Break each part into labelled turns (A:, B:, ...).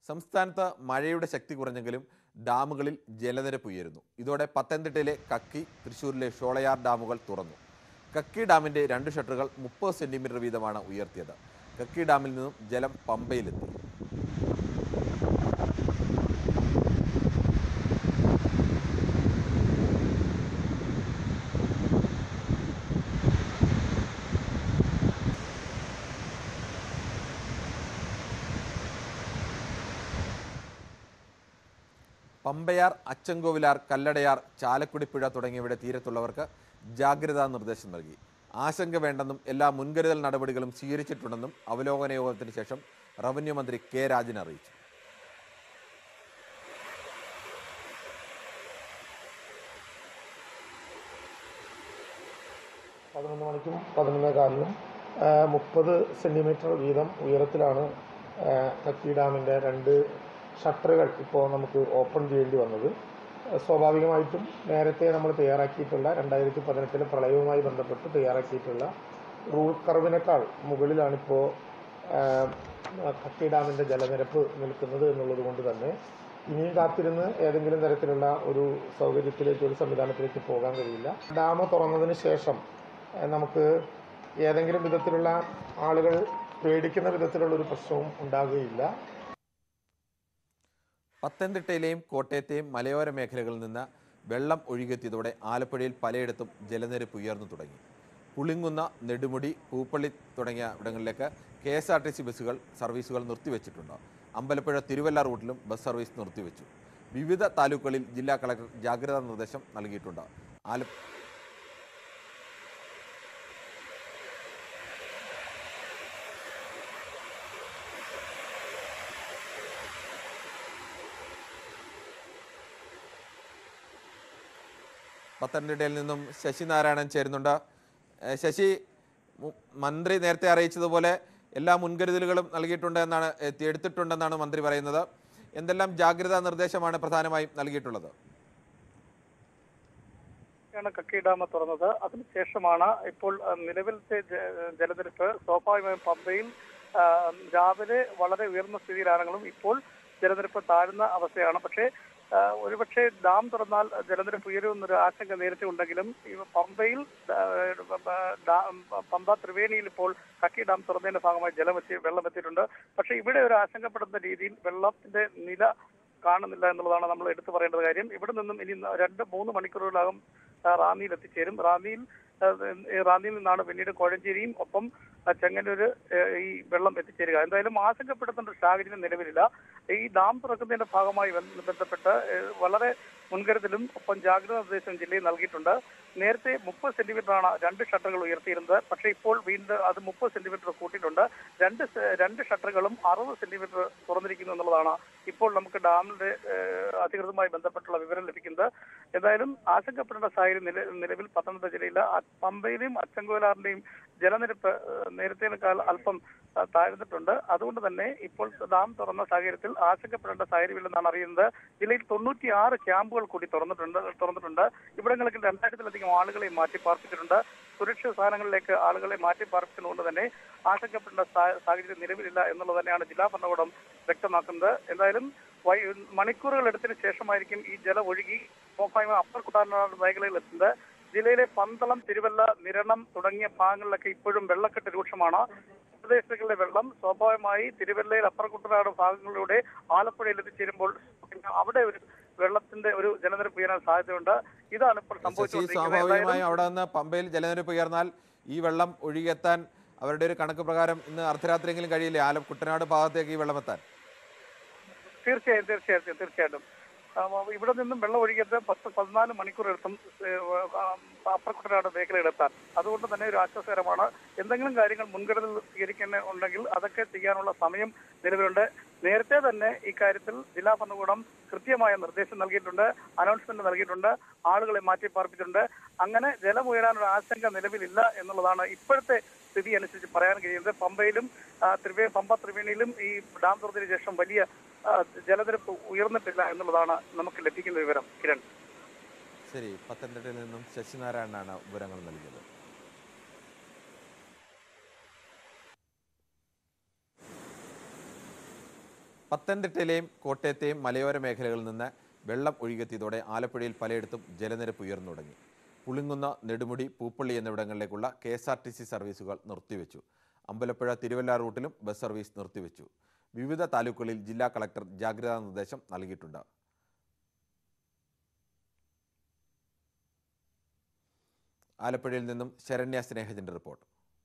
A: സംസ്ഥാനത്ത് മഴയുടെ ശക്തി കുറഞ്ഞെങ്കിലും ഡാമുകളിൽ ജലനിരപ്പ് ഉയരുന്നു ഇതോടെ പത്തനംതിട്ടയിലെ കക്കി തൃശ്ശൂരിലെ ഷോളയാർ ഡാമുകൾ തുറന്നു കക്കി ഡാമിന്റെ രണ്ട് ഷട്ടറുകൾ മുപ്പത് സെന്റിമീറ്റർ വീതമാണ് ഉയർത്തിയത് കക്കി ഡാമിൽ നിന്നും ജലം പമ്പയിലെത്തി പമ്പയാർ അച്ചൻകോവിലാർ കല്ലടയാർ ചാലക്കുടിപ്പുഴ തുടങ്ങിയവയുടെ തീരത്തുള്ളവർക്ക് ജാഗ്രതാ നിർദ്ദേശം നൽകി ആശങ്ക വേണ്ടെന്നും എല്ലാ മുൻകരുതൽ നടപടികളും സ്വീകരിച്ചിട്ടുണ്ടെന്നും അവലോകന യോഗത്തിന് ശേഷം റവന്യൂ മന്ത്രി കെ രാജൻ അറിയിച്ചു
B: പതിനൊന്ന് മണിക്കും പതിനൊന്നേ കാലിനും മുപ്പത് സെൻറ്റിമീറ്റർ വീതം ഉയരത്തിലാണ് ആ, കക്കി ഡാമിൻ്റെ രണ്ട് ഷട്ടറുകൾ ഇപ്പോൾ നമുക്ക് ഓപ്പൺ ചെയ്യേണ്ടി വന്നത് ആ, സ്വാഭാവികമായിട്ടും നേരത്തെ നമ്മൾ തയ്യാറാക്കിയിട്ടുള്ള രണ്ടായിരത്തി പതിനെട്ടിലെ പ്രളയവുമായി ബന്ധപ്പെട്ട് തയ്യാറാക്കിയിട്ടുള്ള റൂൾ കർവിനേക്കാൾ മുകളിലാണിപ്പോൾ ആ, കക്കി ഡാമിൻ്റെ ജലനിരപ്പ് നിൽക്കുന്നത് എന്നുള്ളത് കൊണ്ട് തന്നെ ഇനിയും കാത്തിരുന്ന് ഏതെങ്കിലും തരത്തിലുള്ള ഒരു സൗകര്യത്തിലേക്ക് ഒരു സംവിധാനത്തിലേക്ക് പോകാൻ കഴിയില്ല ഡാം തുറന്നതിന് ശേഷം ഏഹ് നമുക്ക് ഏതെങ്കിലും വിധത്തിലുള്ള ആളുകൾ പേടിക്കുന്ന വിധത്തിലുള്ള ഒരു പ്രശ്നവും ഉണ്ടാകുകയില്ല
A: പത്തനംതിട്ടയിലെയും കോട്ടയത്തെയും മലയോര മേഖലകളിൽ നിന്ന് വെള്ളം ഒഴുകിയെത്തിയതോടെ ആലപ്പുഴയിൽ പലയിടത്തും ജലനിരപ്പ് ഉയർന്നു തുടങ്ങി പുളിങ്ങുന്ന നെടുമുടി പൂപ്പള്ളി തുടങ്ങിയ ഇടങ്ങളിലേക്ക് K S R T C ബസ്സുകൾ സർവീസുകൾ നിർത്തിവെച്ചിട്ടുണ്ട് അമ്പലപ്പുഴ തിരുവല്ല റൂട്ടിലും ബസ് സർവീസ് നിർത്തിവെച്ചു വിവിധ താലൂക്കുകളിൽ ജില്ലാ കളക്ടർ ജാഗ്രതാ നിർദ്ദേശം നൽകിയിട്ടുണ്ട് ആല പത്തനംതിട്ടയിൽ നിന്നും ശശി നാരായണൻ ചേരുന്നുണ്ട് ഏഹ് ശശി മു- മന്ത്രി നേരത്തെ അറിയിച്ചതുപോലെ എല്ലാ മുൻകരുതലുകളും നൽകിയിട്ടുണ്ട് എന്നാണ് എത്തി- എടുത്തിട്ടുണ്ടെന്നാണ് മന്ത്രി പറയുന്നത് എന്തെല്ലാം ജാഗ്രതാ നിർദ്ദേശമാണ് പ്രധാനമായും നൽകിയിട്ടുള്ളത്
C: ാണ് കക്കി ഡാം തുറന്നത് അതിനുശേഷമാണ് ഇപ്പോൾ ആ, നിലവിലത്തെ ജ- ജലനിരപ്പ് സ്വാഭാവികമായും പമ്പയിൽ ആ, രാവിലെ വളരെ ഉയർന്ന സ്ഥിതിയിലാണെങ്കിലും ഇപ്പോൾ ജലനിരപ്പ് താഴ്ന്ന അവസ്ഥയാണ് പക്ഷേ ആ, ഒരുപക്ഷെ ഡാം തുറന്നാൽ ജലനിരപ്പ് ഉയരുമെന്നൊരു ആശങ്ക നേരത്തെ ഉണ്ടെങ്കിലും ഈ പമ്പയിൽ ആ, ഡാം പമ്പ ത്രിവേണിയിൽ ഇപ്പോൾ കക്കി ഡാം തുറന്നതിന്റെ ഭാഗമായി ജലം എത്തി വെള്ളം എത്തിയിട്ടുണ്ട് പക്ഷേ ഇവിടെ ഒരു ആശങ്കപ്പെടുന്ന രീതിയിൽ വെള്ളത്തിന്റെ നില കാണുന്നില്ല എന്നുള്ളതാണ് നമ്മൾ എടുത്തു പറയേണ്ട കാര്യം ഇവിടെ നിന്നും ഇനി രണ്ട് മൂന്ന് മണിക്കൂറുകളാകും ആ, റാന്നിയിൽ എത്തിച്ചേരും റാന്നിയിൽ ആ, ഏ, റാന്നിയിൽ നിന്നാണ് പിന്നീട് കോഴഞ്ചേരിയും ഒപ്പം ആ, ചെങ്ങന്നൂര് ഏ, ഈ വെള്ളം എത്തിച്ചേരുക എന്തായാലും ആശങ്കപ്പെടുത്തേണ്ട ഒരു സാഹചര്യം നിലവിലില്ല ഈ ഡാം തുറക്കുന്നതിന്റെ ഭാഗമായി ബന്ധ- ബന്ധപ്പെട്ട് ഏ, വളരെ മുൻകരുതലും ഒപ്പം ജാഗ്രതാ നിർദ്ദേശവും ജില്ലയിൽ നൽകിയിട്ടുണ്ട് നേരത്തെ മുപ്പത് സെന്റിമീറ്ററാണ് രണ്ട് ഷട്ടറുകൾ ഉയർത്തിയിരുന്നത് പക്ഷേ ഇപ്പോൾ വീണ്ടും അത് മുപ്പത് സെന്റിമീറ്റർ കൂട്ടിയിട്ടുണ്ട് രണ്ട് സെ- രണ്ട് ഷട്ടറുകളും അറുപത് സെന്റിമീറ്റർ തുറന്നിരിക്കുന്നു എന്നുള്ളതാണ് ഇപ്പോൾ നമുക്ക് ഡാമിന്റെ ഏഹ്, അധികൃതരുമായി ബന്ധപ്പെട്ടുള്ള വിവരം ലഭിക്കുന്നത് എന്തായാലും ആശങ്കപ്പെടേണ്ട സാഹചര്യം നില നിലവിൽ പത്തനംതിട്ട ജില്ലയിൽ ആ പമ്പയിലെയും അച്ചൻകോലാറിന്റെയും ജലനിരപ്പ് ഏഹ്, നേരത്തേക്കാൾ അല്പം ആ, താഴ്ന്നിട്ടുണ്ട് അതുകൊണ്ട് തന്നെ ഇപ്പോൾ ഡാം തുറന്ന സാഹചര്യത്തിൽ ആശങ്കപ്പെടേണ്ട സാഹചര്യമില്ലെന്നാണ് അറിയുന്നത് ജില്ലയിൽ തൊണ്ണൂറ്റിയാറ് ക്യാമ്പുകൾ കൂടി തുറന്നിട്ടുണ്ട് തുറന്നിട്ടുണ്ട് ഇവിടങ്ങളിൽ രണ്ടായിരത്തിലധികം ആളുകളെ മാറ്റി പാർപ്പിച്ചിട്ടുണ്ട് സുരക്ഷിത സ്ഥാനങ്ങളിലേക്ക് ആളുകളെ മാറ്റി പാർപ്പിച്ചതുകൊണ്ട് തന്നെ ആശങ്കപ്പെടേണ്ട സാ- സാഹചര്യം നിലവിലില്ല എന്നുള്ളത് തന്നെയാണ് ജില്ലാ ഭരണകൂടം വ്യക്തമാക്കുന്നത് എന്തായാലും വൈ- മണിക്കൂറുകൾ എടുത്തതിന് ശേഷമായിരിക്കും ഈ ജലം ഒഴുകി സ്വാഭാവികമായി അപ്പർ കുട്ടാനാട് മേഖലയിൽ എത്തുന്നത് ജില്ലയിലെ പന്തളം തിരുവല്ല നിരണം തുടങ്ങിയ ഭാഗങ്ങളിലൊക്കെ ഇപ്പോഴും വെള്ളക്കെട്ട് രൂക്ഷമാണ് പ്രദേശങ്ങളിലെ വെള്ളം സ്വാഭാവികമായി തിരുവല്ലയിൽ അപ്പർ കുട്ടനാട് ഭാഗങ്ങളിലൂടെ ആലപ്പുഴയിൽ എത്തിച്ചേരുമ്പോൾ അവിടെ ഒരു വെള്ളത്തിന്റെ ഒരു ജലനിരപ്പ് ഉയരാൻ സാധ്യതയുണ്ട് ഇതാണ് ഇപ്പോൾ
A: ശശി
C: സംഭവിച്ചുകൊണ്ടിരിക്കുന്നത്
A: സ്വാഭാവികമായും
C: എന്തായാലും
A: അവിടെ നിന്ന് പമ്പയിൽ ജലനിരപ്പ് ഉയർന്നാൽ ഈ വെള്ളം ഒഴുകിയെത്താൻ അവരുടെ ഒരു കണക്ക് പ്രകാരം ഇന്ന് അർദ്ധരാത്രിയെങ്കിലും കഴിയില്ലേ ആല കുട്ടനാട് ഭാഗത്തേക്ക് ഈ വെള്ളം എത്താൻ
C: തീർച്ചയായും തീർച്ചയായും തീർച്ചയായിട്ടും ആ, ഇവിടെ നിന്നും വെള്ളം ഒഴുകിയത് പത്ത് പതിനാല് മണിക്കൂർ എടുത്തും അപ്പുറക്കുട്ടനാട് മേഖലയിലെത്താൻ അതുകൊണ്ട് തന്നെ ഒരു ആശ്വാസകരമാണ് എന്തെങ്കിലും കാര്യങ്ങൾ മുൻകരുതൽ സ്വീകരിക്കേണ്ട ഉണ്ടെങ്കിൽ അതൊക്കെ ചെയ്യാനുള്ള സമയം നിലവിലുണ്ട് നേരത്തെ തന്നെ ഈ കാര്യത്തിൽ ജില്ലാ ഭരണകൂടം കൃത്യമായ നിർദ്ദേശം നൽകിയിട്ടുണ്ട് അനൗൺസ്മെന്റ് നൽകിയിട്ടുണ്ട് ആളുകളെ മാറ്റി പാർപ്പിച്ചിട്ടുണ്ട് അങ്ങനെ ജലം ഉയരാനൊരു ആശങ്ക നിലവിലില്ല എന്നുള്ളതാണ് ഇപ്പോഴത്തെ സ്ഥിതി അനുസരിച്ച് പറയാൻ കഴിയുന്നത് പമ്പയിലും ആ, ത്രിവേ പമ്പ ത്രിവേണിയിലും ഈ ഡാം തുറന്നതിന് ശേഷം വലിയ ആ, ജലനിരപ്പ് ഉയർന്നിട്ടില്ല എന്നുള്ളതാണ് നമുക്ക് ലഭിക്കുന്ന വിവരം കിരൺ
A: ശരി പത്തനംതിട്ടയിൽ നിന്നും ശശിനാരായണനാണ് വിവരങ്ങൾ നൽകിയത് പത്തനംതിട്ടയിലെയും കോട്ടയത്തെയും മലയോര മേഖലകളിൽ നിന്ന് വെള്ളം ഒഴുകിയെത്തിയതോടെ ആലപ്പുഴയിൽ പലയിടത്തും ജലനിരപ്പ് ഉയർന്നു തുടങ്ങി പുളിങ്ങുന്ന നെടുമുടി പൂപ്പള്ളി എന്നിവിടങ്ങളിലേക്കുള്ള K S R T C സർവീസുകൾ നിർത്തിവെച്ചു അമ്പലപ്പുഴ തിരുവല്ല റൂട്ടിലും ബസ് സർവീസ് നിർത്തിവെച്ചു വിവിധ താലൂക്കുകളിൽ ജില്ലാ കളക്ടർ ജാഗ്രതാ നിർദ്ദേശം നൽകിയിട്ടുണ്ട് ആലപ്പുഴയിൽ നിന്നും ശരണ്യ സ്നേഹജന്റെ റിപ്പോർട്ട്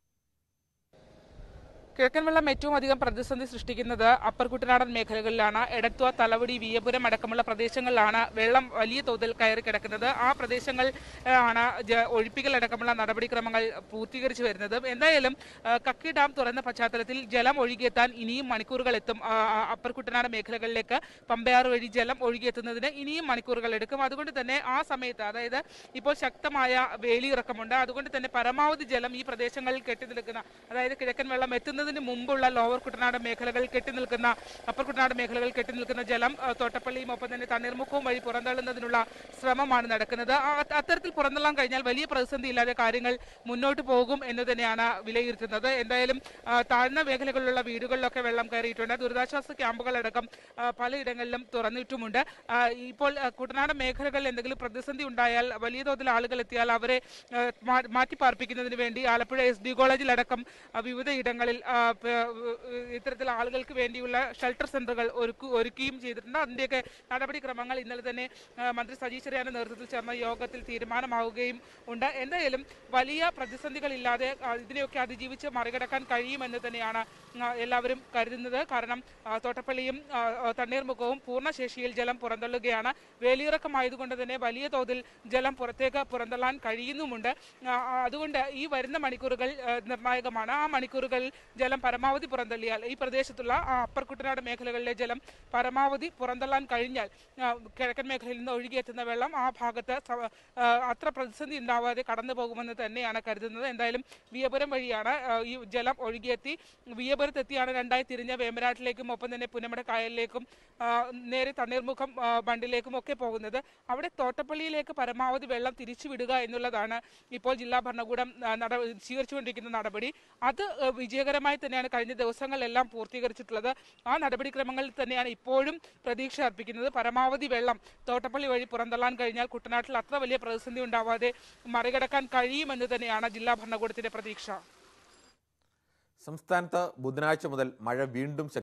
D: കിഴക്കൻ വെള്ളം ഏറ്റവും അധികം പ്രതിസന്ധി സൃഷ്ടിക്കുന്നത് അപ്പർ കുട്ടനാടൻ മേഖലകളിലാണ് എടത്വ തലവടി വിയപുരം അടക്കമുള്ള പ്രദേശങ്ങളിലാണ് വെള്ളം വലിയ തോതിൽ കയറി കിടക്കുന്നത് ആ പ്രദേശങ്ങൾ ആ, ആണ് ജ- ഒഴിപ്പിക്കൽ അടക്കമുള്ള നടപടിക്രമങ്ങൾ പൂർത്തീകരിച്ചു വരുന്നത് എന്തായാലും ആ, കക്കി ഡാം തുറന്ന പശ്ചാത്തലത്തിൽ ജലം ഒഴുകിയെത്താൻ ഇനിയും മണിക്കൂറുകൾ എത്തും ആ, ആ, അപ്പർ കുട്ടനാട് മേഖലകളിലേക്ക് പമ്പയാർ വഴി ജലം ഒഴുകിയെത്തുന്നതിന് ഇനിയും മണിക്കൂറുകൾ എടുക്കും അതുകൊണ്ട് തന്നെ ആ സമയത്ത് അതായത് ഇപ്പോൾ ശക്തമായ വേലിയിറക്കമുണ്ട് അതുകൊണ്ട് തന്നെ പരമാവധി ജലം ഈ പ്രദേശങ്ങളിൽ കെട്ടി നിൽക്കുന്ന അതായത് കിഴക്കൻ വെള്ളം എത്തുന്നതിന് മുമ്പുള്ള ലോവർ കുട്ടനാട് മേഖലകൾ കെട്ടി നിൽക്കുന്ന അപ്പർ കുട്ടനാട് മേഖലകൾ കെട്ടി നിൽക്കുന്ന ജലം ആ, തോട്ടപ്പള്ളിയും ഒപ്പം തന്നെ തണ്ണീർമുക്കവും വഴി പുറന്തള്ളുന്നതിനുള്ള ശ്രമമാണ് നടക്കുന്നത് ആ, അത്ത- അത്തരത്തിൽ പുറന്തള്ളാൻ കഴിഞ്ഞാൽ വലിയ പ്രതിസന്ധി ഇല്ലാതെ കാര്യങ്ങൾ മുന്നോട്ട് പോകും എന്ന് തന്നെയാണ് വിലയിരുത്തുന്നത് എന്തായാലും ആ, താഴ്ന്ന മേഖലകളിലുള്ള വീടുകളിലൊക്കെ വെള്ളം കയറിയിട്ടുണ്ട് ദുരിതാശ്വാസ ക്യാമ്പുകളടക്കം ആ, പലയിടങ്ങളിലും തുറന്നിട്ടുമുണ്ട് ആ, ഇപ്പോൾ ആ, കുട്ടനാട് മേഖലകളിൽ എന്തെങ്കിലും പ്രതിസന്ധി ഉണ്ടായാൽ വലിയ തോതിൽ ആളുകൾ എത്തിയാൽ അവരെ ആ, മാ- മാറ്റിപ്പാർപ്പിക്കുന്നതിന് വേണ്ടി ആലപ്പുഴ എസ് ഡി കോളേജിലടക്കം ആ, വിവിധ ഇടങ്ങളിൽ ആ, പ- ഇത്തരത്തിൽ ആളുകൾക്ക് വേണ്ടിയുള്ള ഷെൽട്ടർ സെന്ററുകൾ ഒരുക്കു ഒരുക്കുകയും ചെയ്തിട്ടുണ്ട് അതിൻ്റെയൊക്കെ നടപടിക്രമങ്ങൾ ഇന്നലെ തന്നെ ആ, മന്ത്രി സജി ചെറിയാന്റെ നേതൃത്വത്തിൽ ചേർന്ന യോഗത്തിൽ തീരുമാനമാവുകയും ഉണ്ട് എന്തായാലും വലിയ പ്രതിസന്ധികളില്ലാതെ ആ, ഇതിനെയൊക്കെ അതിജീവിച്ച് മറികടക്കാൻ കഴിയുമെന്ന് തന്നെയാണ് ആ, എല്ലാവരും കരുതുന്നത് കാരണം ആ, തോട്ടപ്പള്ളിയും ആ, ആ, തണ്ണീർമുഖവും പൂർണ്ണശേഷിയിൽ ജലം പുറന്തള്ളുകയാണ് വേലിയിറക്കമായതുകൊണ്ട് തന്നെ വലിയ തോതിൽ ജലം പുറത്തേക്ക് പുറന്തള്ളാൻ കഴിയുന്നുമുണ്ട് ആ, ആ, അതുകൊണ്ട് ഈ വരുന്ന മണിക്കൂറുകൾ ആ, നിർണായകമാണ് ആ മണിക്കൂറുകളിൽ ജലം പരമാവധി പുറന്തള്ളിയാൽ ഈ പ്രദേശത്തുള്ള ആ അപ്പർ കുട്ടനാട് മേഖലകളിലെ ജലം പരമാവധി പുറന്തള്ളാൻ കഴിഞ്ഞാൽ ആ, കിഴക്കൻ മേഖലയിൽ നിന്ന് ഒഴുകിയെത്തുന്ന വെള്ളം ആ ഭാഗത്ത് സ- ആ, അത്ര പ്രതിസന്ധി ഉണ്ടാവാതെ കടന്നു പോകുമെന്ന് തന്നെയാണ് കരുതുന്നത് എന്തായാലും വിയപുരം വഴിയാണ് ആ, ഈ ജലം ഒഴുകിയെത്തി വിയപുരത്തെത്തിയാണ് രണ്ടായി തിരിഞ്ഞ വേമ്പനാട്ടിലേക്കും ഒപ്പം തന്നെ പുന്നമട കായലിലേക്കും ആ, നേരെ തണ്ണീർമുഖം ആ, ബണ്ടിലേക്കും ഒക്കെ പോകുന്നത് അവിടെ തോട്ടപ്പള്ളിയിലേക്ക് പരമാവധി വെള്ളം തിരിച്ചു വിടുക എന്നുള്ളതാണ് ഇപ്പോൾ ജില്ലാ ഭരണകൂടം ആ, നട സ്വീകരിച്ചുകൊണ്ടിരിക്കുന്ന നടപടി അത് ആ, വിജയകരമായി തന്നെയാണ് കഴിഞ്ഞ ദിവസങ്ങളിലെല്ലാം പൂർത്തീകരിച്ചിട്ടുള്ളത് ആ നടപടിക്രമങ്ങളിൽ തന്നെയാണ് ഇപ്പോഴും പ്രതീക്ഷ അർപ്പിക്കുന്നത് പരമാവധി വെള്ളം തോട്ടപ്പള്ളി വഴി പുറന്തള്ളാൻ കഴിഞ്ഞാൽ കുട്ടനാട്ടിൽ അത്ര വലിയ പ്രതിസന്ധി ഉണ്ടാവാതെ മറികടക്കാൻ കഴിയുമെന്ന് തന്നെയാണ് ജില്ലാ ഭരണകൂടത്തിന്റെ പ്രതീക്ഷ
A: സംസ്ഥാനത്ത് ബുധനാഴ്ച മുതൽ മഴ വീണ്ടും